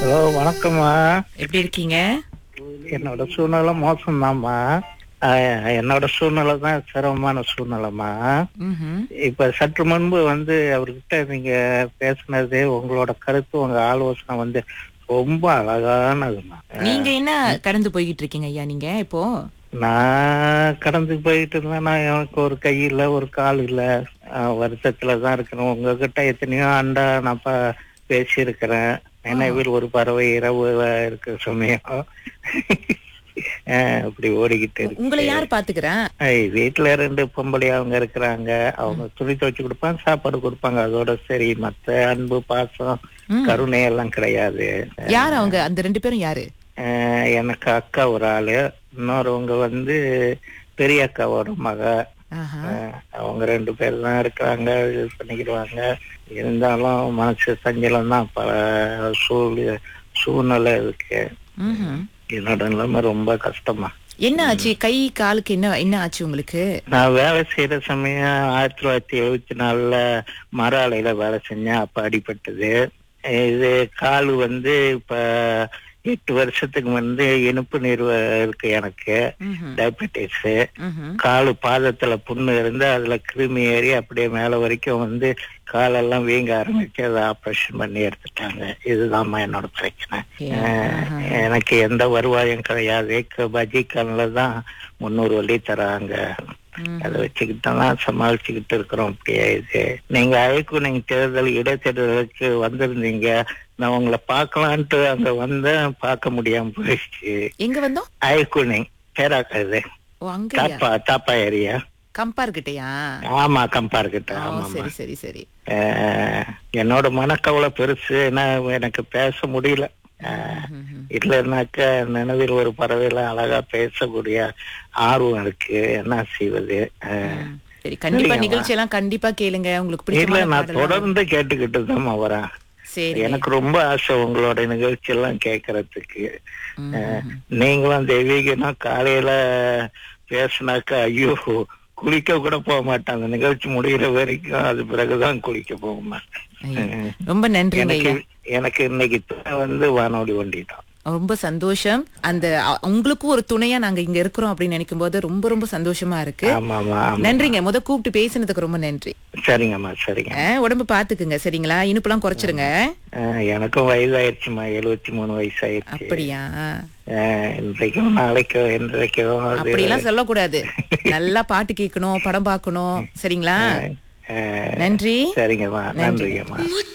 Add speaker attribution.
Speaker 1: Hello வணக்கம்மா
Speaker 2: எப்படி இருக்கீங்க
Speaker 1: என்னோட சூழ்நிலை மோசம்தாம்மா ஆஹ், என்னோட சூழ்நிலை தான் சிரமமான சூழ்நிலைம்மா
Speaker 2: ம்ஹும்.
Speaker 1: இப்ப சற்று முன்பு வந்து அவர்கிட்ட நீங்க பேசுனது உங்களோட கருத்து உங்க ஆலோசனை வந்து ரொம்ப அழகானதுமா
Speaker 2: நீங்க என்ன கடந்து போய்கிட்டு இருக்கீங்க ஐயா நீங்க இப்போ
Speaker 1: நான் கடந்து போயிட்டு இருந்தேன் நான் எனக்கு ஒரு கை இல்ல ஒரு கால் இல்ல ஆஹ், வருத்தத்துல தான் இருக்கிறேன் உங்ககிட்ட எத்தனையோ ஆண்டா நான் ப பேசியிருக்கிறேன் நினைவில் ஒரு பறவை இரவு இருக்க சமயம் ஆஹ், அப்படி ஓடிக்கிட்டு இருக்கு
Speaker 2: உங்களை யார் பாத்துக்கிறா
Speaker 1: ஐய், வீட்டுல ரெண்டு பொம்பளை அவங்க இருக்கிறாங்க அவங்க துணி துவைச்சு கொடுப்பாங்க சாப்பாடு கொடுப்பாங்க அதோட சரி மத்த அன்பு பாசம்
Speaker 2: ம்.
Speaker 1: கருணை எல்லாம் கிடையாது
Speaker 2: யார் அவங்க அந்த ரெண்டு பேரும் யாரு
Speaker 1: ஆஹ், எனக்கு அக்கா ஒரு ஆளு இன்னொருவங்க வந்து பெரிய அக்காவோட மக
Speaker 2: ஆஹா.
Speaker 1: ஆஹ், அவங்க ரெண்டு பேர் தான் இருக்கிறாங்க இது பண்ணிக்கிடுவாங்க இருந்தாலும் மனசு சஞ்சலம் தான் பல சூழ் சூழ்நிலை இருக்கு
Speaker 2: ம்ஹும்.
Speaker 1: என்னோட நிலைமை ரொம்ப கஷ்டமா
Speaker 2: என்ன ஆச்சு கை காலுக்கு என்ன என்ன ஆச்சு உங்களுக்கு
Speaker 1: நான் வேலை செய்யற சமயம் ஆயிரத்தி தொள்ளாயிரத்தி எழுபத்தி நாலுல மர ஆலையில வேலை செஞ்சேன் அப்ப அடிபட்டது இது கால் வந்து இப்ப எட்டு வருஷத்துக்கு வந்து இனிப்பு நீர் இருக்கு எனக்கு
Speaker 2: ம்ஹும்.
Speaker 1: டயபெட்டிஸ்
Speaker 2: ம்ஹும்.
Speaker 1: காலு பாதத்துல புண்ணு இருந்து அதுல கிருமி ஏறி அப்படியே மேல வரைக்கும் வந்து காலெல்லாம் வீங்க ஆரம்பிச்சு அதை ஆபரேஷன் பண்ணி எடுத்துட்டாங்க இதுதாம்மா என்னோட பிரச்சனை
Speaker 2: ஆஹா.
Speaker 1: அஹ் எனக்கு எந்த வருவாயும் கிடையாது பஜ்ஜி கண்ணில் தான் முந்நூறு வழி தராங்க
Speaker 2: ம்.
Speaker 1: அதை வச்சுக்கிட்டு தான் சமாளிச்சுக்கிட்டு இருக்கிறோம் அப்படியே இது நீங்க அழைக்கும் நீங்க தேர்தல் இடைத்தேர்தலுக்கு வந்திருந்தீங்க நான் உங்களை பார்க்கலான்ட்டு அங்க வந்தேன் பார்க்க முடியாம போயிடுச்சு
Speaker 2: எங்க வந்தோம்
Speaker 1: அயக்குனிங் பேராக்கா இது
Speaker 2: ஓ அங்கயா
Speaker 1: தாப்பா தாப்பா ஏரியா
Speaker 2: கம்பார் கிட்டயா
Speaker 1: ஆமா கம்பார் கிட்ட
Speaker 2: ஓ,
Speaker 1: ஆமா
Speaker 2: சரி சரி சரி
Speaker 1: அஹ் என்னோட மனக்கவலை பெருசு ஏன்னா எனக்கு பேச முடியல அஹ்
Speaker 2: ம்ஹும்.
Speaker 1: இல்லைன்னாக்க நினைவில் ஒரு பறவையில அழகா பேசக்கூடிய ஆர்வம் இருக்கு என்ன செய்வது அஹ்
Speaker 2: ம். சரி கண்டிப்பா
Speaker 1: சரிங்கம்மா.
Speaker 2: நிகழ்ச்சி எல்லாம் கண்டிப்பா கேளுங்க உங்களுக்கு
Speaker 1: இல்ல
Speaker 2: பிடிச்ச
Speaker 1: நான் தொடர்ந்து கேட்டுக்கிட்டு தான் வரேன்
Speaker 2: சரி
Speaker 1: எனக்கு ரொம்ப ஆசை உங்களோட நிகழ்ச்சி எல்லாம் கேட்கறதுக்கு
Speaker 2: ம்ஹும்.
Speaker 1: நீங்களும் தெய்வீகனா காலையில பேசினாக்கா ஐயோ குளிக்க கூட போக மாட்டேன் அந்த நிகழ்ச்சி முடிகிற வரைக்கும் அது பிறகுதான் குளிக்க போகுமா
Speaker 2: ஐயோ. ரொம்ப நன்றிங்க
Speaker 1: எனக்கு
Speaker 2: ஐயா
Speaker 1: எனக்கு இன்னைக்கு துணை வந்து வானொலி வண்டி தான்
Speaker 2: ரொம்ப சந்தோஷம் அந்த அ- உங்களுக்கும் ஒரு துணையா நாங்க இங்க இருக்கிறோம் அப்படின்னு நினைக்கும் போது ரொம்ப ரொம்ப சந்தோஷமா இருக்கு
Speaker 1: ஆமா ஆமா ஆமா
Speaker 2: நன்றிங்க முத கூப்பிட்டு பேசினதுக்கு ரொம்ப நன்றி
Speaker 1: சரிங்கம்மா சரிங்க
Speaker 2: அஹ், உடம்பு பாத்துக்குங்க சரிங்களா இனிப்புலாம் குறைச்சிருங்க
Speaker 1: அஹ் எனக்கும் வயதாயிருச்சுமா எழுபத்தி மூணு வயசு ஆயிருச்சு
Speaker 2: அப்படியா
Speaker 1: அஹ் இன்றைக்கும் நாளைக்கோ இன்றைக்கோ அது
Speaker 2: அப்படியெல்லாம் சொல்லக்கூடாது நல்லா பாட்டு கேட்கணும் படம் பார்க்கணும் சரிங்களா
Speaker 1: அஹ்
Speaker 2: நன்றி
Speaker 1: சரிங்கம்மா நன்றிங்கம்மா